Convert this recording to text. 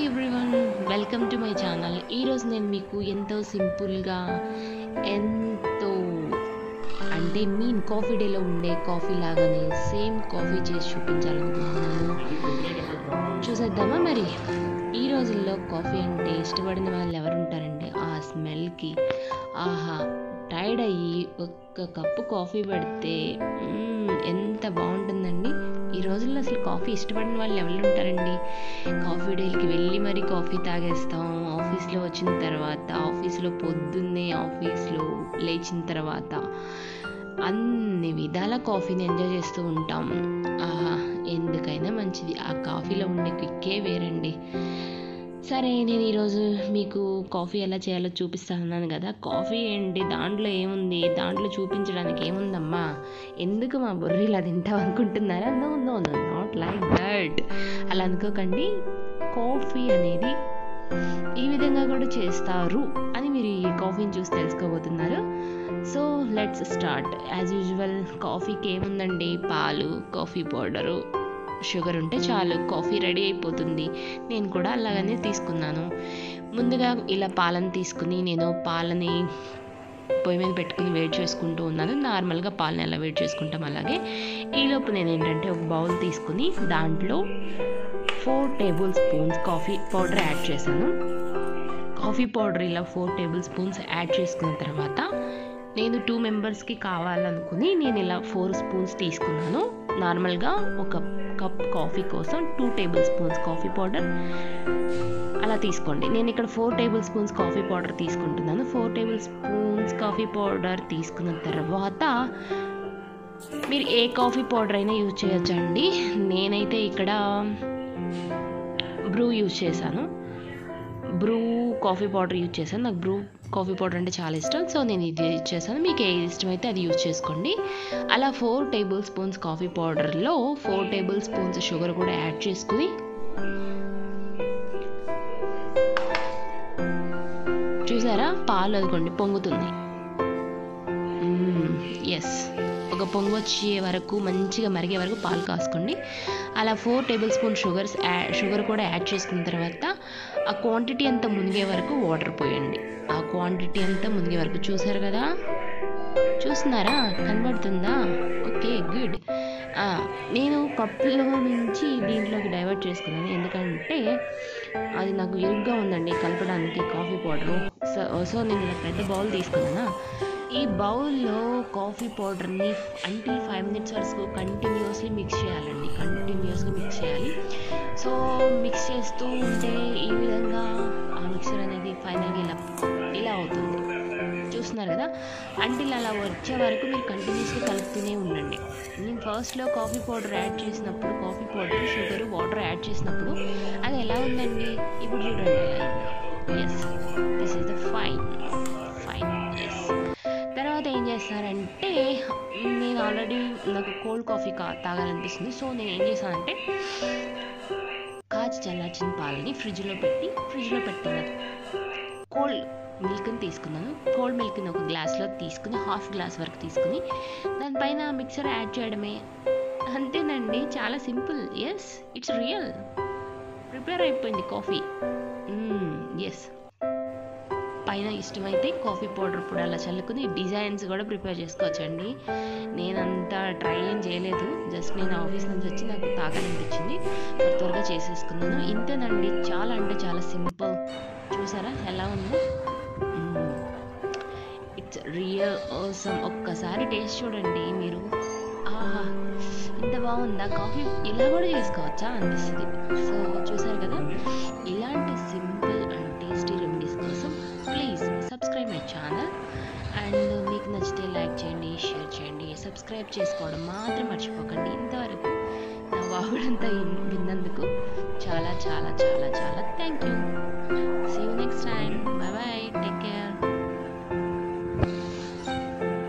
everyone welcome to my channel ఈరోజు నేను మీకు ఎంతో సింపుల్గా ఎంతో అంటే మీన్ కాఫీ డేలో ఉండే కాఫీ లాగానే సేమ్ కాఫీ చేసి చూపించాలనుకుంటున్నాను చూసేద్దామా మరి ఈ రోజుల్లో కాఫీ అంటే ఇష్టపడిన వాళ్ళు ఎవరు ఉంటారండి ఆ స్మెల్కి ఆహా టైర్డ్ అయ్యి ఒక్క కప్పు కాఫీ పెడితే మ్మ్, ఎంత బాగుంటుందండి ఈ రోజుల్లో అసలు కాఫీ ఇష్టపడిన వాళ్ళు ఎవరు ఉంటారండి కాఫీ డేకి వెళ్ళి మరి కాఫీ తాగేస్తాం ఆఫీస్లో వచ్చిన తర్వాత ఆఫీస్లో పొద్దున్నే ఆఫీస్లో లేచిన తర్వాత అన్ని విధాల కాఫీని ఎంజాయ్ చేస్తూ ఉంటాం ఆహా ఎందుకైనా మంచిది ఆ కాఫీలో ఉండే క్విక్కే వేరండి సరే నేను ఈరోజు మీకు కాఫీ ఎలా చేయాలో చూపిస్తా అన్నాను కదా కాఫీ ఏంటి దాంట్లో ఏముంది దాంట్లో చూపించడానికి ఏముందమ్మా ఎందుకు మా బుర్ర ఇలా తింటావు అనుకుంటున్నారా no no no not like that అలా అనుకోకండి కాఫీ అనేది ఈ విధంగా కూడా చేస్తారు అని మీరు ఈ కాఫీని చూసి తెలుసుకోబోతున్నారు so let's start as usual కాఫీకి ఏముందండి పాలు కాఫీ పౌడరు షుగర్ ఉంటే చాలు కాఫీ రెడీ అయిపోతుంది నేను కూడా అలాగనే తీసుకున్నాను ముందుగా ఇలా పాలను తీసుకుని నేను పాలని పొయ్యి మీద పెట్టుకుని వేడి చేసుకుంటూ ఉన్నాను నార్మల్గా పాలను ఎలా వేడి చేసుకుంటాం అలాగే ఈలోపు నేను ఏంటంటే ఒక బౌల్ తీసుకుని దాంట్లో four tablespoons coffee powder add చేశాను కాఫీ పౌడర్ ఇలా ఫోర్ టేబుల్ స్పూన్స్ యాడ్ చేసుకున్న తర్వాత నేను టూ మెంబర్స్కి కావాలనుకుని నేను ఇలా ఫోర్ స్పూన్స్ తీసుకున్నాను నార్మల్గా ఒక కప్ కాఫీ కోసం two tablespoons coffee powder అలా తీసుకోండి నేను ఇక్కడ four tablespoons coffee powder తీసుకుంటున్నాను four tablespoons coffee powder తీసుకున్న తర్వాత మీరు ఏ కాఫీ పౌడర్ అయినా యూజ్ చేయొచ్చండి నేనైతే ఇక్కడ బ్రూ యూజ్ చేశాను బ్రూ కాఫీ పౌడర్ యూజ్ చేశాను నాకు బ్రూ కాఫీ పౌడర్ అంటే చాలా ఇష్టం సో నేను ఇది యూజ్ చేశాను మీకు ఏది ఇష్టమైతే అది యూజ్ చేసుకోండి అలా ఫోర్ టేబుల్ స్పూన్స్ కాఫీ పౌడర్లో ఫోర్ టేబుల్ స్పూన్స్ షుగర్ కూడా యాడ్ చేసుకుని చూసారా పాలు అదిగోండి పొంగుతుంది ఎస్ ఒక పొంగు వచ్చే వరకు మంచిగా మరిగే వరకు పాలు కాసుకోండి అలా four tablespoon sugars sugar కూడా యాడ్ చేసుకున్న తర్వాత ఆ క్వాంటిటీ అంతా మునిగే వరకు వాటర్ పోయండి ఆ క్వాంటిటీ అంతా మునిగే వరకు చూసారు కదా చూస్తున్నారా కనబడుతుందా ఓకే గుడ్ నేను కప్పులో నుంచి దీంట్లోకి డైవర్ట్ చేసుకున్నాను ఎందుకంటే అది నాకు ఇరుగ్గా ఉందండి కలపడానికి కాఫీ పౌడరు సో సో నేను ఇలా పెద్ద బౌల్ తీసుకున్నానా ఈ బౌల్లో కాఫీ పౌడర్ని అంటే ఫైవ్ మినిట్స్ వరకు కంటిన్యూస్లీ మిక్స్ చేయాలండి కంటిన్యూస్గా మిక్స్ చేయాలి సో మిక్స్ చేస్తూ ఉంటే ఈ విధంగా ఆ మిక్సర్ అనేది ఫైనల్గా ఇలా ఇలా అవుతుంది చూస్తున్నారు కదా అంటే అలా వచ్చే వరకు మీరు కంటిన్యూస్గా కలుపుతూనే ఉండండి నేను ఫస్ట్లో కాఫీ పౌడర్ యాడ్ చేసినప్పుడు coffee powder sugar water add చేసినప్పుడు అది ఎలా ఉందండి ఇప్పుడు చూడండి ఎలా yes this is the fine fine yes తర్వాత ఏం చేస్తారంటే నేను ఆల్రెడీ నాకు కోల్డ్ కాఫీ కా తాగాలనిపిస్తుంది సో నేను ఏం చేశానంటే కాచి చల్లార్చిన పాలని ఫ్రిడ్జ్లో పెట్టి ఫ్రిడ్జ్లో పెట్టిన కోల్డ్ మిల్క్ని తీసుకున్నాను కోల్డ్ మిల్క్ని ఒక గ్లాస్లో తీసుకుని హాఫ్ గ్లాస్ వరకు తీసుకుని దానిపైన మిక్సర్ యాడ్ చేయడమే అంతేనండి చాలా simple yes it's real prepare అయిపోయింది కాఫీ ఎస్ పైన ఇష్టమైతే కాఫీ పౌడర్ కూడా అలా చల్లుకుని డిజైన్స్ కూడా ప్రిపేర్ చేసుకోవచ్చండి నేనంతా ట్రై ఏం చేయలేదు జస్ట్ నేను ఆఫీస్ నుంచి వచ్చి నాకు తాగాలనిపించింది త్వర త్వరగా చేసేసుకున్నాను ఇంతేనండి చాలా అంటే చాలా సింపుల్ చూసారా ఎలా ఉందో ఇట్స్ రియల్ అవసరం ఒక్కసారి టేస్ట్ చూడండి మీరు ఆహా ఇంత బాగుందా కాఫీ ఇలా కూడా చేసుకోవచ్చా అనిపిస్తుంది సో చూసారు కదా ఇలాంటి సింపుల్ అండ్ టేస్టీ రెమెడీస్ కోసం please subscribe my channel and మీకు నచ్చితే లైక్ చేయండి షేర్ చేయండి సబ్స్క్రైబ్ చేసుకోవడం మాత్రం మర్చిపోకండి ఇంతవరకు నా వాగుడంతా విన్నందుకు చాలా చాలా చాలా చాలా థ్యాంక్ యూ